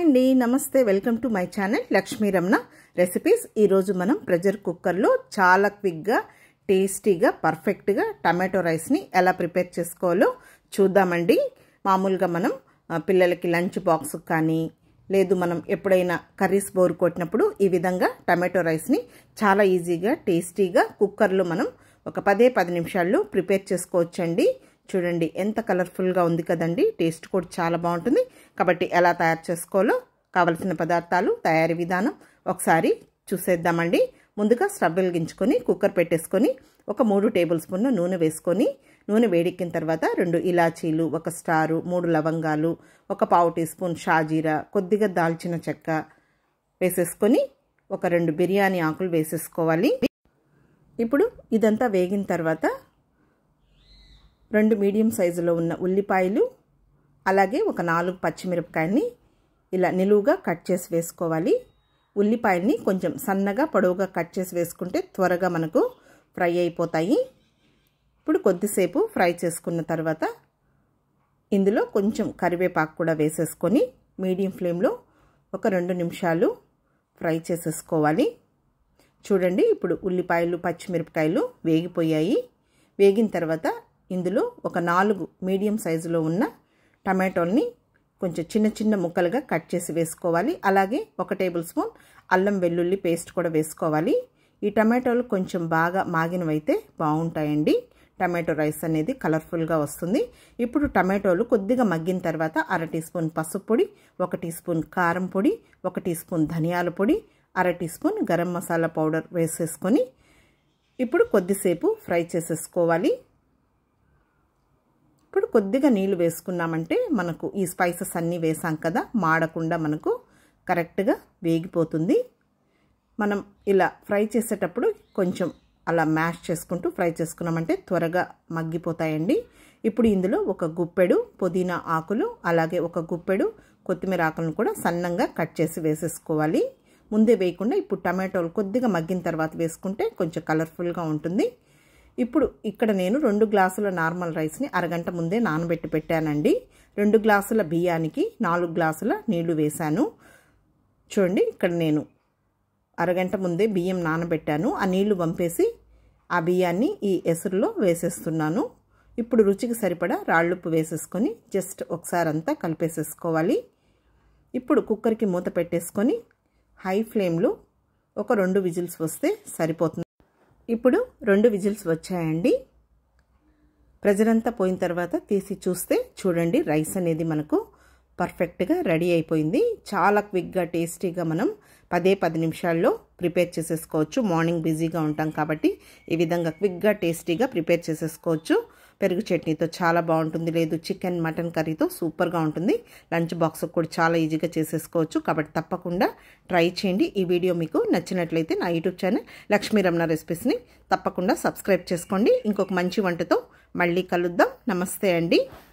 అండి నమస్తే welcome to my channel Lakshmi Ramana recipes ఈరోజు మనం ప్రెషర్ కుక్కర్లో చాలా క్విక్గా టేస్టీగా పర్ఫెక్ట్గా టమాటో రైస్ని ఎలా ప్రిపేర్ చేసుకోవాలో చూద్దామండి మామూలుగా మనం ఆ, పిల్లలకి లంచ్ బాక్స్ కానీ లేదు మనం ఎప్పుడైనా కర్రీస్ బోర్ కొట్టినప్పుడు ఈ విధంగా టమాటో రైస్ని చాలా ఈజీగా టేస్టీగా కుక్కర్లో మనం ఒక పదే పది నిమిషాల్లో ప్రిపేర్ చేసుకోవచ్చండి చూడండి ఎంత కలర్ఫుల్గా ఉంది కదండి టేస్ట్ కూడా చాలా బాగుంటుంది కాబట్టి ఎలా తయారు చేసుకోవాలో కావలసిన పదార్థాలు తయారీ విధానం ఒకసారి చూసేద్దామండి ముందుగా స్టవ్ వెలిగించుకొని కుక్కర్ పెట్టేసుకొని ఒక మూడు టేబుల్ స్పూన్ల నూనె వేసుకొని నూనె వేడెక్కిన తర్వాత రెండు ఇలాచీలు ఒక స్టారు మూడు లవంగాలు ఒక పావు టీ స్పూన్ షాజీరా కొద్దిగా దాల్చిన చెక్క వేసేసుకొని ఒక రెండు బిర్యానీ ఆకులు వేసేసుకోవాలి ఇప్పుడు ఇదంతా వేగిన తర్వాత రెండు మీడియం సైజులో ఉన్న ఉల్లిపాయలు అలాగే ఒక నాలుగు పచ్చిమిరపకాయల్ని ఇలా నిలువుగా కట్ చేసి వేసుకోవాలి ఉల్లిపాయల్ని కొంచెం సన్నగా పొడవుగా కట్ చేసి వేసుకుంటే త్వరగా మనకు ఫ్రై అయిపోతాయి ఇప్పుడు కొద్దిసేపు ఫ్రై చేసుకున్న తర్వాత ఇందులో కొంచెం కరివేపాకు కూడా వేసేసుకొని మీడియం ఫ్లేమ్లో ఒక రెండు నిమిషాలు ఫ్రై చేసేసుకోవాలి చూడండి ఇప్పుడు ఉల్లిపాయలు పచ్చిమిరపకాయలు వేగిపోయాయి వేగిన తర్వాత ఇందులో ఒక నాలుగు మీడియం సైజులో ఉన్న టమాటోల్ని కొంచెం చిన్న చిన్న ముక్కలుగా కట్ చేసి వేసుకోవాలి అలాగే ఒక టేబుల్ స్పూన్ అల్లం వెల్లుల్లి పేస్ట్ కూడా వేసుకోవాలి ఈ టమాటోలు కొంచెం బాగా మాగినవైతే బాగుంటాయండి టమాటో రైస్ అనేది కలర్ఫుల్గా వస్తుంది ఇప్పుడు టమాటోలు కొద్దిగా మగ్గిన తర్వాత అర టీ స్పూన్ పసుపు పొడి ఒక టీ స్పూన్ కారం పొడి ఒక టీ స్పూన్ ధనియాల పొడి అర teaspoon garam masala powder వేసేసుకొని ఇప్పుడు కొద్దిసేపు ఫ్రై చేసేసుకోవాలి ఇప్పుడు కొద్దిగా నీళ్ళు వేసుకున్నామంటే మనకు ఈ స్పైసెస్ అన్నీ వేసాం కదా మాడకుండా మనకు కరెక్ట్గా వేగిపోతుంది మనం ఇలా ఫ్రై చేసేటప్పుడు కొంచెం అలా మ్యాష్ చేసుకుంటూ ఫ్రై చేసుకున్నామంటే త్వరగా మగ్గిపోతాయండి ఇప్పుడు ఇందులో ఒక గుప్పెడు పుదీనా ఆకులు అలాగే ఒక గుప్పెడు కొత్తిమీర ఆకులను కూడా సన్నంగా కట్ చేసి వేసేసుకోవాలి ముందే వేయకుండా ఇప్పుడు టమాటోలు కొద్దిగా మగ్గిన తర్వాత వేసుకుంటే కొంచెం కలర్ఫుల్గా ఉంటుంది ఇప్పుడు ఇక్కడ నేను రెండు గ్లాసుల నార్మల్ రైస్ని అరగంట ముందే నానబెట్టి పెట్టానండి రెండు గ్లాసుల బియ్యానికి నాలుగు గ్లాసుల నీళ్లు వేశాను చూడండి ఇక్కడ నేను అరగంట ముందే బియ్యం నానబెట్టాను ఆ నీళ్లు వంపేసి ఆ బియ్యాన్ని ఈ ఎసురులో వేసేస్తున్నాను ఇప్పుడు రుచికి సరిపడా రాళ్ళుప్పు వేసేసుకొని జస్ట్ ఒకసారి అంతా కలిపేసేసుకోవాలి ఇప్పుడు కుక్కర్కి మూత పెట్టేసుకొని హై ఫ్లేమ్లో ఒక రెండు విజిల్స్ వస్తే సరిపోతుంది ఇప్పుడు రెండు విజిల్స్ వచ్చాయండి ప్రెజర్ అంతా పోయిన తర్వాత తీసి చూస్తే చూడండి రైస్ అనేది మనకు పర్ఫెక్ట్గా రెడీ అయిపోయింది చాలా క్విక్గా టేస్టీగా మనం పదే పది నిమిషాల్లో ప్రిపేర్ చేసేసుకోవచ్చు మార్నింగ్ బిజీగా ఉంటాం కాబట్టి ఈ విధంగా క్విక్గా టేస్టీగా ప్రిపేర్ చేసేసుకోవచ్చు పెరుగు చట్నీతో చాలా బాగుంటుంది లేదు చికెన్ మటన్ కర్రీతో సూపర్గా ఉంటుంది లంచ్ బాక్స్ కూడా చాలా ఈజీగా చేసేసుకోవచ్చు కాబట్టి తప్పకుండా ట్రై చేయండి ఈ వీడియో మీకు నచ్చినట్లయితే నా యూట్యూబ్ ఛానల్ లక్ష్మీ రమణ రెసిపీస్ని తప్పకుండా సబ్స్క్రైబ్ చేసుకోండి ఇంకొక మంచి వంటతో మళ్ళీ కలుద్దాం నమస్తే అండి